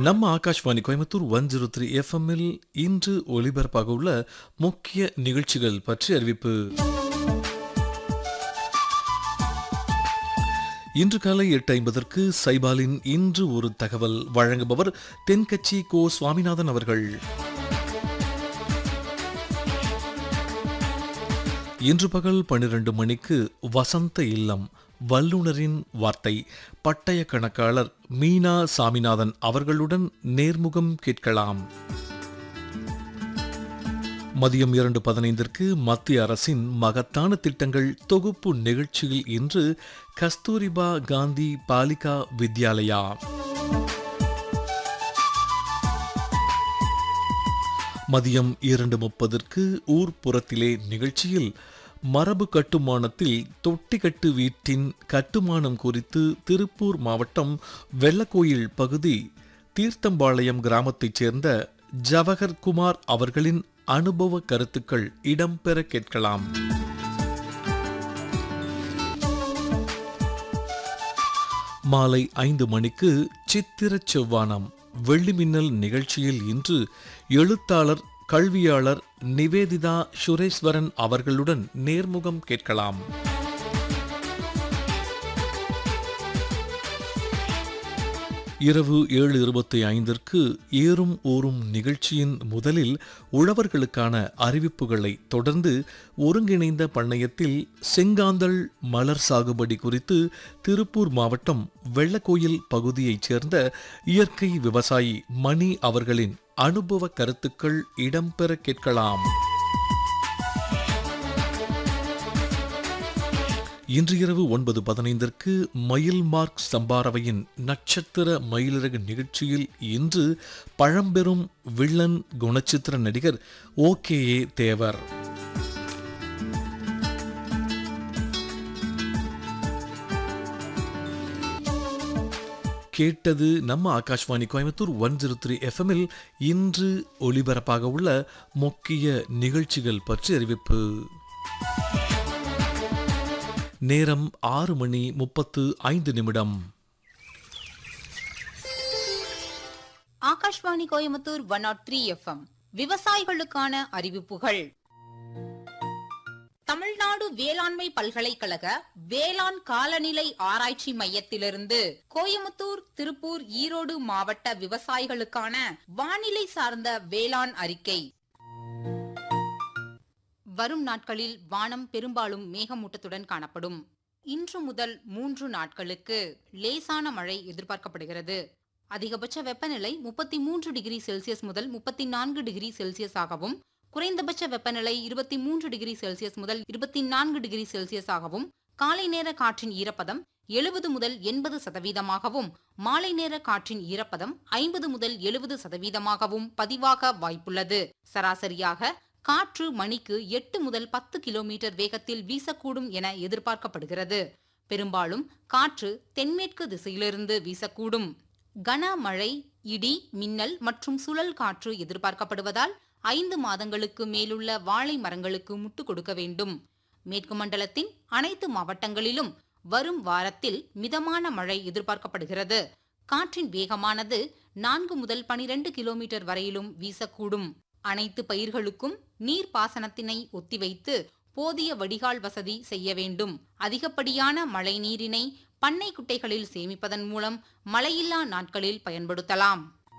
நம்ம Akashvani Coimbatore one zero three எஃப்எம்மில் இன்று ஒலிபரப்பாக உள்ள முக்கிய நிகழ்ச்சிகள் பற்றி அறிவிப்பு இன்று காலை எட்டு ஐம்பதற்கு சைபாலின் இன்று ஒரு தகவல் வழங்குபவர் தென்கட்சி கோ சுவாமிநாதன் அவர்கள் இன்று பகல் பன்னிரண்டு மணிக்கு வசந்த இல்லம் வல்லுனரின் வார்த்தை பட்டய கணக்காளர் மீனா சாமிநாதன் அவர்களுடன் நேர்முகம் கேட்கலாம் மதியம் இரண்டு பதினைந்திற்கு மத்திய அரசின் மகத்தான திட்டங்கள் தொகுப்பு நிகழ்ச்சியில் இன்று கஸ்தூரிபா காந்தி பாலிகா வித்யாலயா மதியம் இரண்டு முப்பதற்கு ஊர்ப்புறத்திலே நிகழ்ச்சியில் மரபு கட்டுமானத்தில் தொட்டிக்கட்டு வீட்டின் கட்டுமானம் குறித்து திருப்பூர் மாவட்டம் வெள்ளக்கோயில் பகுதி தீர்த்தம்பாளையம் கிராமத்தைச் சேர்ந்த ஜவஹர் குமார் அவர்களின் அனுபவ கருத்துக்கள் இடம்பெற கேட்கலாம் மாலை ஐந்து மணிக்கு சித்திர செவ்வானம் வெள்ளி மின்னல் நிகழ்ச்சியில் இன்று எழுத்தாளர் கல்வியாளர் நிவேதிதா சுரேஸ்வரன் அவர்களுடன் நேர்முகம் கேட்கலாம் இரவு ஏழு இருபத்தி ஐந்திற்கு ஏறும் ஊறும் நிகழ்ச்சியின் முதலில் உழவர்களுக்கான அறிவிப்புகளை தொடர்ந்து ஒருங்கிணைந்த பண்ணையத்தில் செங்காந்தள் மலர் சாகுபடி குறித்து திருப்பூர் மாவட்டம் வெள்ளக்கோயில் பகுதியைச் சேர்ந்த இயற்கை விவசாயி மணி அவர்களின் அனுபவ கருத்துக்கள் இடம்பெற கேட்கலாம் இன்று இரவு ஒன்பது பதினைந்திற்கு மயில் மார்க் சம்பாரவையின் நட்சத்திர மயிலிறகு நிகழ்ச்சியில் இன்று பழம்பெரும் வில்லன் குணச்சித்திர நடிகர் ஓகே ஏ தேவர் கேட்டது நம்ம Akashvani Coimbatore one zero three எஃப்எம்மில் இன்று ஒளிபரப்பாக உள்ள முக்கிய நிகழ்ச்சிகள் பற்றி அறிவிப்பு நேரம் ஆறு மணி முப்பத்து ஐந்து நிமிடம் Akashvani Coimbatore one nought three FM விவசாயிகளுக்கான அறிவிப்புகள் தமிழ்நாடு வேளாண்மை பல்கலைக்கழக வேளாண் காலநிலை ஆராய்ச்சி மையத்திலிருந்து கோயமுத்தூர் திருப்பூர் ஈரோடு மாவட்ட விவசாயிகளுக்கான வானிலை சார்ந்த வேளாண் அறிக்கை வரும் நாட்களில் வானம் பெரும்பாலும் மேகமூட்டத்துடன் காணப்படும் இன்று முதல் மூன்று நாட்களுக்கு லேசான மழை எதிர்பார்க்கப்படுகிறது அதிகபட்ச வெப்பநிலை முப்பத்தி மூன்று டிகிரி செல்சியஸ் முதல் முப்பத்தி நான்கு டிகிரி செல்சியஸ் ஆகவும் குறைந்தபட்ச வெப்பநிலை இருபத்தி மூன்று டிகிரி செல்சியஸ் முதல் இருபத்தி நான்கு டிகிரி செல்சியஸ் ஆகவும் காலை நேர காற்றின் ஈரப்பதம் எழுபது முதல் எண்பது சதவீதமாகவும் மாலை நேர காற்றின் ஈரப்பதம் ஐம்பது முதல் எழுபது சதவீதமாகவும் பதிவாக வாய்ப்புள்ளது சராசரியாக காற்று மணிக்கு எட்டு முதல் பத்து கிலோமீட்டர் வேகத்தில் வீசக்கூடும் என எதிர்பார்க்கப்படுகிறது பெரும்பாலும் காற்று தென்மேற்கு திசையிலிருந்து வீசக்கூடும் கனமழை இடி மின்னல் மற்றும் சுழல் காற்று எதிர்பார்க்கப்படுவதால் ஐந்து மாதங்களுக்கு மேலுள்ள வாழை மரங்களுக்கு முட்டு கொடுக்க வேண்டும் மேற்கு மண்டலத்தின் அனைத்து மாவட்டங்களிலும் வரும் வாரத்தில் மிதமான மழை எதிர்பார்க்கப்படுகிறது காற்றின் வேகமானது நான்கு முதல் பனிரெண்டு கிலோமீட்டர் வரையிலும் வீசக்கூடும் அனைத்து பயிர்களுக்கும் நீர் பாசனத்தினை ஒத்திவைத்து போதிய வடிகால் வசதி செய்ய வேண்டும் அதிகப்படியான மழை நீரினை பண்ணை குட்டைகளில் சேமிப்பதன் மூலம் மழையில்லா நாட்களில் பயன்படுத்தலாம்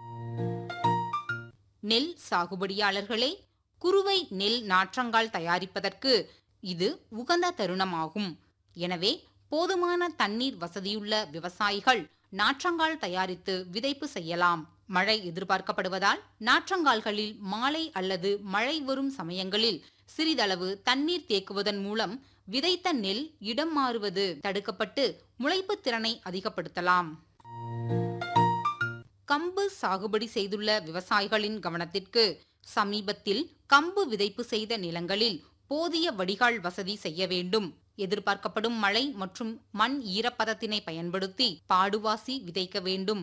நெல் சாகுபடியாளர்களே குறுவை நெல் நாற்றங்கால் தயாரிப்பதற்கு இது உகந்த தருணமாகும் எனவே போதுமான தண்ணீர் வசதியுள்ள விவசாயிகள் நாற்றங்கால் தயாரித்து விதைப்பு செய்யலாம் மழை எதிர்பார்க்கப்படுவதால் நாற்றங்கால்களில் மாலை அல்லது மழை வரும் சமயங்களில் சிறிதளவு தண்ணீர் தேக்குவதன் மூலம் விதைத்த நெல் இடம் மாறுவது தடுக்கப்பட்டு முளைப்பு திறனை அதிகப்படுத்தலாம் கம்பு சாகுபடி செய்துள்ள விவசாயிகளின் கவனத்திற்கு சமீபத்தில் கம்பு விதைப்பு செய்த நிலங்களில் போதிய வடிகால் வசதி செய்ய வேண்டும் எதிர்பார்க்கப்படும் மழை மற்றும் மண் ஈரப்பதத்தினை பயன்படுத்தி பாடுவாசி விதைக்க வேண்டும்